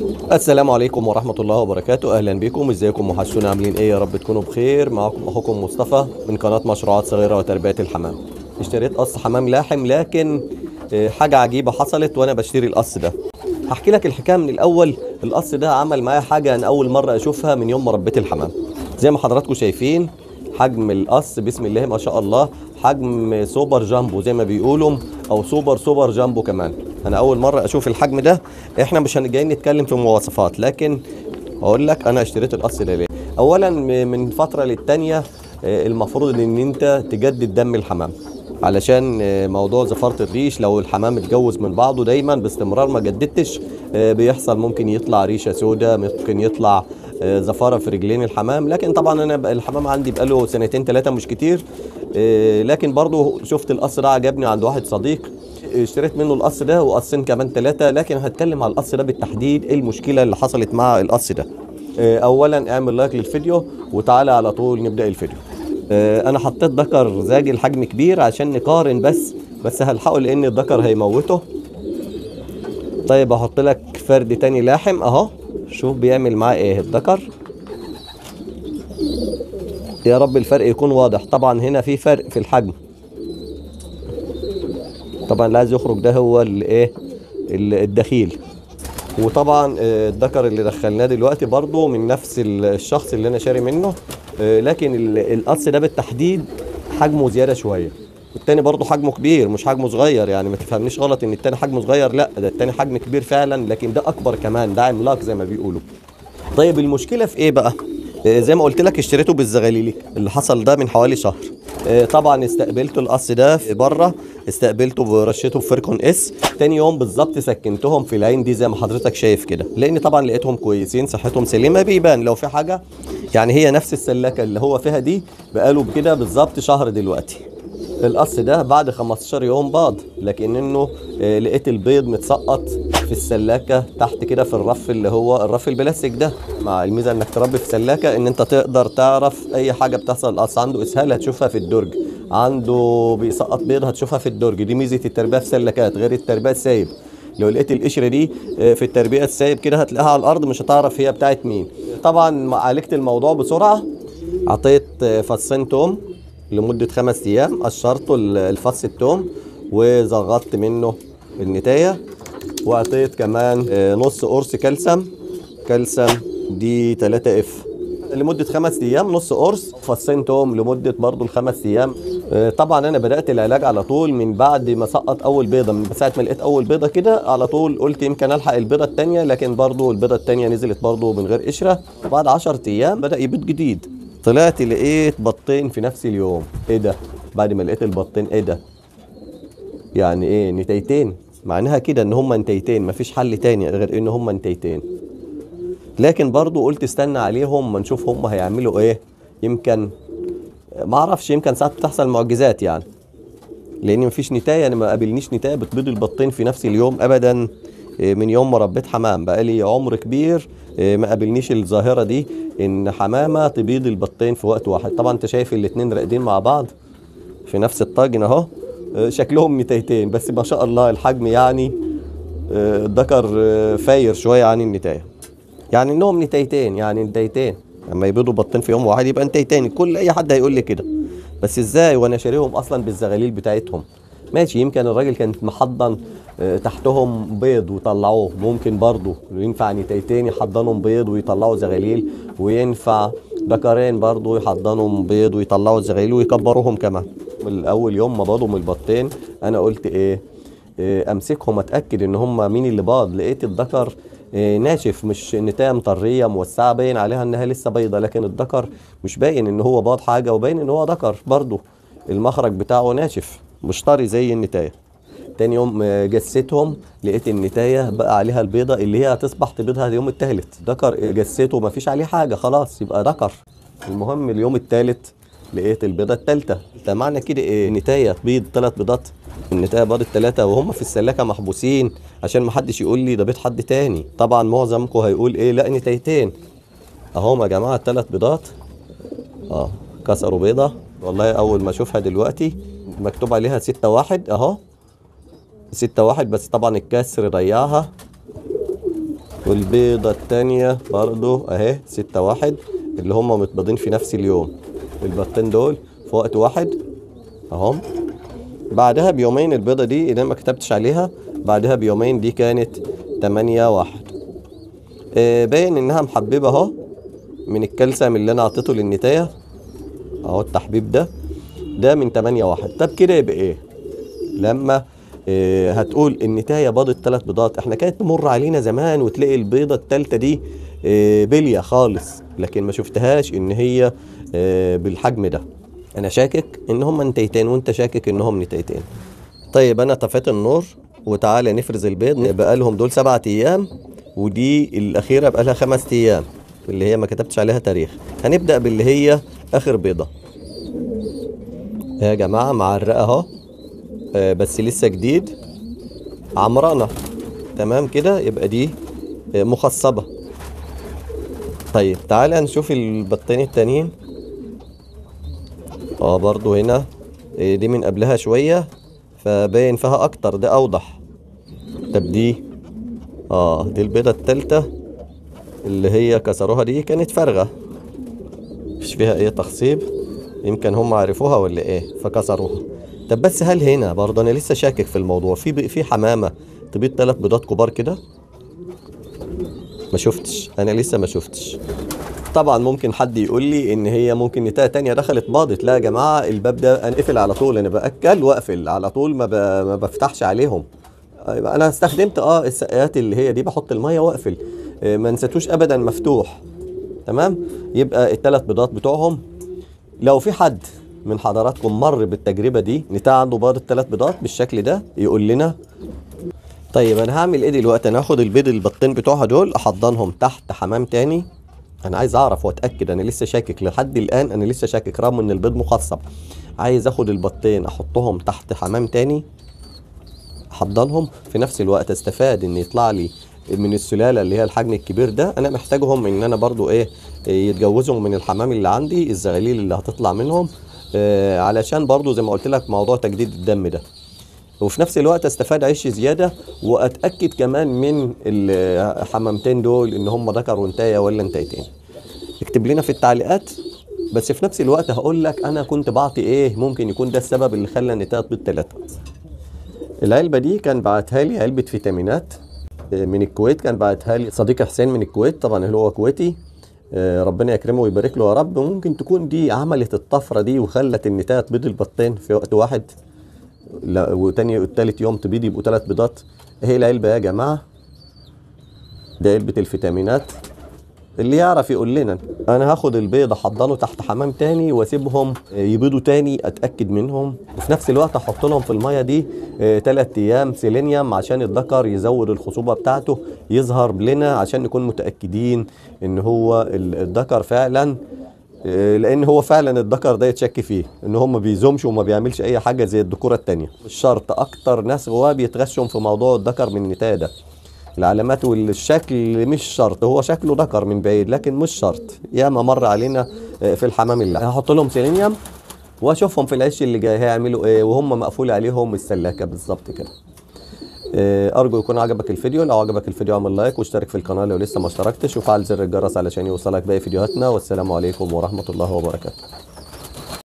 السلام عليكم ورحمة الله وبركاته أهلا بكم ازيكم وحشونا عاملين ايه يا رب تكونوا بخير معكم أخوكم مصطفى من قناة مشروعات صغيرة وتربية الحمام اشتريت قص حمام لاحم لكن آه، حاجة عجيبة حصلت وأنا بشتري القص ده هحكي لك الحكاية من الأول القص ده عمل معايا حاجة أنا أول مرة أشوفها من يوم ما ربيت الحمام زي ما حضراتكم شايفين حجم القص بسم الله ما شاء الله حجم سوبر جامبو زي ما بيقولوا او سوبر سوبر جامبو كمان انا اول مره اشوف الحجم ده احنا مش جايين نتكلم في مواصفات لكن اقول لك انا اشتريت القص ده ليه اولا م- من فتره للتانيه آه، المفروض ان انت تجدد دم الحمام علشان آه، موضوع زفارة الريش لو الحمام اتجوز من بعضه دايما باستمرار ما جددتش آه، بيحصل ممكن يطلع ريشة سوداء ممكن يطلع آه، زفارة في رجلين الحمام لكن طبعا انا بقى الحمام عندي بقاله سنتين ثلاثة مش كتير آه، لكن برضو شفت القص ده عجبني عند واحد صديق اشتريت منه القص ده وقصين كمان ثلاثة لكن هتكلم على القص ده بالتحديد ايه المشكلة اللي حصلت مع القص ده آه، اولا اعمل لايك للفيديو وتعالى على طول نبدأ الفيديو آه، انا حطيت ذكر زاجي الحجم كبير عشان نقارن بس بس هلحقه لان الذكر هيموته طيب احط لك فرد تاني لاحم اهو شوف بيعمل معاه ايه الذكر يا رب الفرق يكون واضح طبعا هنا في فرق في الحجم طبعا اللي عايز يخرج ده هو الايه ال- الدخيل وطبعا آه، الذكر اللي دخلناه دلوقتي برضو من نفس ال- الشخص اللي انا شاري منه آه، لكن ال- القص ده بالتحديد حجمه زياده شويه التاني برضو حجمه كبير مش حجمه صغير يعني ما تفهمنيش غلط ان التاني حجمه صغير لا ده التاني حجم كبير فعلا لكن ده اكبر كمان ده عملاق زي ما بيقولوا طيب المشكله في ايه بقى آه، زي ما قلت لك اشتريته بالزغاليلي اللي حصل ده من حوالي شهر آه، طبعا استقبلته القص ده في بره استقبلته برشته بفيركون اس تاني يوم بالظبط سكنتهم في العين دي زي ما حضرتك شايف كده لان طبعا لقيتهم كويسين صحتهم سليمه بيبان لو في حاجه يعني هي نفس السلاكه اللي هو فيها دي بقاله كده بالظبط شهر دلوقتي القص ده بعد 15 يوم باض لكن انه آه، لقيت البيض متسقط في السلاكه تحت كده في الرف اللي هو الرف البلاستيك ده مع الميزه انك تربي في سلاكه ان انت تقدر تعرف اي حاجه بتحصل القص عنده اسهال هتشوفها في الدرج عنده بيسقط بيض هتشوفها في الدرج دي ميزه التربيه في سلاكات غير التربيه السايب لو لقيت القشره دي آه، في التربيه السايب كده هتلاقيها على الارض مش هتعرف هي بتاعت مين طبعا عالجت الموضوع بسرعه عطيت آه، فصين توم لمدة خمس أيام قشرته ال- الفص التوم وزغطت منه النتاية وأعطيت كمان آه، نص قرص كالسيوم كالسيوم دي 3 اف لمدة خمس أيام نص قرص فصين توم لمدة برضو الخمس أيام آه، طبعا أنا بدأت العلاج على طول من بعد ما سقط أول بيضة من ساعة ما لقيت أول بيضة كده على طول قلت يمكن ألحق البيضة التانية لكن برضو البيضة التانية نزلت برضو من غير قشرة وبعد 10 أيام بدأ يبيض جديد طلعت لقيت بطين في نفس اليوم ايه ده بعد ما لقيت البطين ايه ده يعني ايه نتايتين معناها كده ان هما نتايتين مفيش حل تاني غير ان هما نتايتين لكن برضو قلت استنى عليهم ما نشوف هما هيعملوا ايه يمكن ما اعرفش يمكن ساعات بتحصل معجزات يعني لان مفيش نتايه انا ما قابلنيش نتايه بتبيض البطين في نفس اليوم ابدا إيه، من يوم ما ربيت حمام بقالي عمر كبير إيه، ما قابلنيش الظاهره دي ان حمامه تبيض البطين في وقت واحد طبعا انت شايف الاتنين راقدين مع بعض في نفس الطاجن اهو آه، شكلهم نتايتين بس ما شاء الله الحجم يعني آه، الذكر آه، فاير شويه عن النتايه يعني انهم نتايتين يعني نتايتين لما يبيضوا بطين في يوم واحد يبقى نتايتين كل اي حد هيقول لي كده بس ازاي وانا شاريهم اصلا بالزغاليل بتاعتهم ماشي يمكن الراجل كان محضن آه، تحتهم بيض وطلعوه ممكن برضه ينفع نتايتين يحضنهم بيض ويطلعوا زغاليل وينفع ذكرين برضه يحضنهم بيض ويطلعوا زغاليل ويكبروهم كمان من اول يوم ما باضوا من البطين انا قلت ايه إيه، امسكهم اتاكد ان هم مين اللي باض لقيت الذكر إيه، ناشف مش النتايه مطريه موسعه باين عليها انها لسه بيضه لكن الذكر مش باين ان هو باض حاجه وباين ان هو ذكر برضه المخرج بتاعه ناشف مش طري زي النتايه تاني يوم آه، جسيتهم لقيت النتايه بقى عليها البيضه اللي هي هتصبح تبيضها اليوم الثالث ذكر جسيته ما فيش عليه حاجه خلاص يبقى ذكر المهم اليوم الثالث لقيت البيضه الثالثه ده معنى كده ايه نتايه تبيض ثلاث بيضات النتايه باضت ثلاثه وهم في السلاكه محبوسين عشان ما حدش يقول لي ده بيض حد تاني طبعا معظمكم هيقول ايه لا نتايتين اهو يا جماعه الثلاث بيضات اه كسروا بيضه والله اول ما اشوفها دلوقتي مكتوب عليها ستة واحد اهو ستة واحد بس طبعا الكسر ضيعها والبيضة التانية برضو اهي ستة واحد اللي هم متبيضين في نفس اليوم البيضتين دول في وقت واحد اهم بعدها بيومين البيضة دي اذا ما كتبتش عليها بعدها بيومين دي كانت تمانية واحد آه باين انها محببة اهو من الكالسيوم اللي انا اعطيته للنتاية اهو التحبيب ده ده من تمانية واحد طب كده يبقى ايه لما آه، هتقول النتاية باضت ثلاث بيضات احنا كانت تمر علينا زمان وتلاقي البيضة التالتة دي آه، بلية خالص لكن ما شفتهاش ان هي آه، بالحجم ده انا شاكك ان هم نتايتين وانت شاكك انهم نتايتين طيب انا طفيت النور وتعالى نفرز البيض بقى لهم دول سبعة ايام ودي الاخيرة بقى لها خمس ايام اللي هي ما كتبتش عليها تاريخ هنبدأ باللي هي اخر بيضة يا جماعة معرقة اهو آه، بس لسه جديد عمرانة تمام كده يبقى دي آه، مخصبة طيب تعالى نشوف البطين التانيين اه برضو هنا آه، دي من قبلها شوية فباين فيها اكتر ده اوضح طب دي اه دي البيضة التالتة اللي هي كسروها دي كانت فارغة مش فيها ايه تخصيب يمكن هم عرفوها ولا ايه فكسروها طب بس هل هنا برضه انا لسه شاكك في الموضوع في بي- في حمامه تبيض ثلاث بيضات كبار كده ما شفتش انا لسه ما شفتش طبعا ممكن حد يقول لي ان هي ممكن نتايه تانية دخلت باضت لا يا جماعه الباب ده انا قفل على طول انا باكل واقفل على طول ما, ب... ما بفتحش عليهم يبقى انا استخدمت اه السقايات اللي هي دي بحط الميه واقفل آه، ما نسيتوش ابدا مفتوح تمام يبقى الثلاث بيضات بتوعهم لو في حد من حضراتكم مر بالتجربه دي نتاع عنده بيض الثلاث بيضات بالشكل ده يقول لنا طيب انا هعمل ايه دلوقتي انا هاخد البيض البطين بتوعها دول احضنهم تحت حمام تاني انا عايز اعرف واتاكد انا لسه شاكك لحد الان انا لسه شاكك رغم ان البيض مخصب عايز اخد البطين احطهم تحت حمام تاني احضنهم في نفس الوقت استفاد ان يطلع لي من السلاله اللي هي الحجم الكبير ده انا محتاجهم ان انا برضو ايه يتجوزوا من الحمام اللي عندي الزغاليل اللي هتطلع منهم آه علشان برضو زي ما قلت لك موضوع تجديد الدم ده وفي نفس الوقت استفاد عيش زياده واتاكد كمان من الحمامتين دول ان هم ذكر وانتايه ولا انتايتين اكتب لنا في التعليقات بس في نفس الوقت هقول لك انا كنت بعطي ايه ممكن يكون ده السبب اللي خلى النتايه تبيض ثلاثه العلبه دي كان بعتها لي علبه فيتامينات آه، من الكويت كان بعتها لي صديقي حسين من الكويت طبعا اللي هو كويتي آه، ربنا يكرمه ويبارك له يا رب ممكن تكون دي عملت الطفره دي وخلت النتايه تبيض البطين في وقت واحد لا وتاني والتالت يوم تبيض يبقوا ثلاث بيضات اهي العلبه يا جماعه ده علبه الفيتامينات اللي يعرف يقول لنا انا هاخد البيض احضنه تحت حمام تاني واسيبهم يبيضوا تاني اتاكد منهم وفي نفس الوقت احط لهم في الميه دي ثلاث ايام سيلينيوم عشان الذكر يزود الخصوبه بتاعته يظهر لنا عشان نكون متاكدين ان هو ال- الذكر فعلا آه، لان هو فعلا الذكر ده يتشك فيه ان هو ما بيزومش وما بيعملش اي حاجه زي الذكوره التانية مش شرط اكتر ناس غواه بيتغشوا في موضوع الذكر من النتايه ده العلامات والشكل مش شرط هو شكله ذكر من بعيد لكن مش شرط ياما مر علينا آه، في الحمام اللي هحط لهم سيلينيوم واشوفهم في العش اللي جاي هيعملوا ايه وهم مقفول عليهم السلاكه بالظبط كده آه، ارجو يكون عجبك الفيديو لو عجبك الفيديو اعمل لايك واشترك في القناه لو لسه ما اشتركتش وفعل زر الجرس علشان يوصلك باقي فيديوهاتنا والسلام عليكم ورحمه الله وبركاته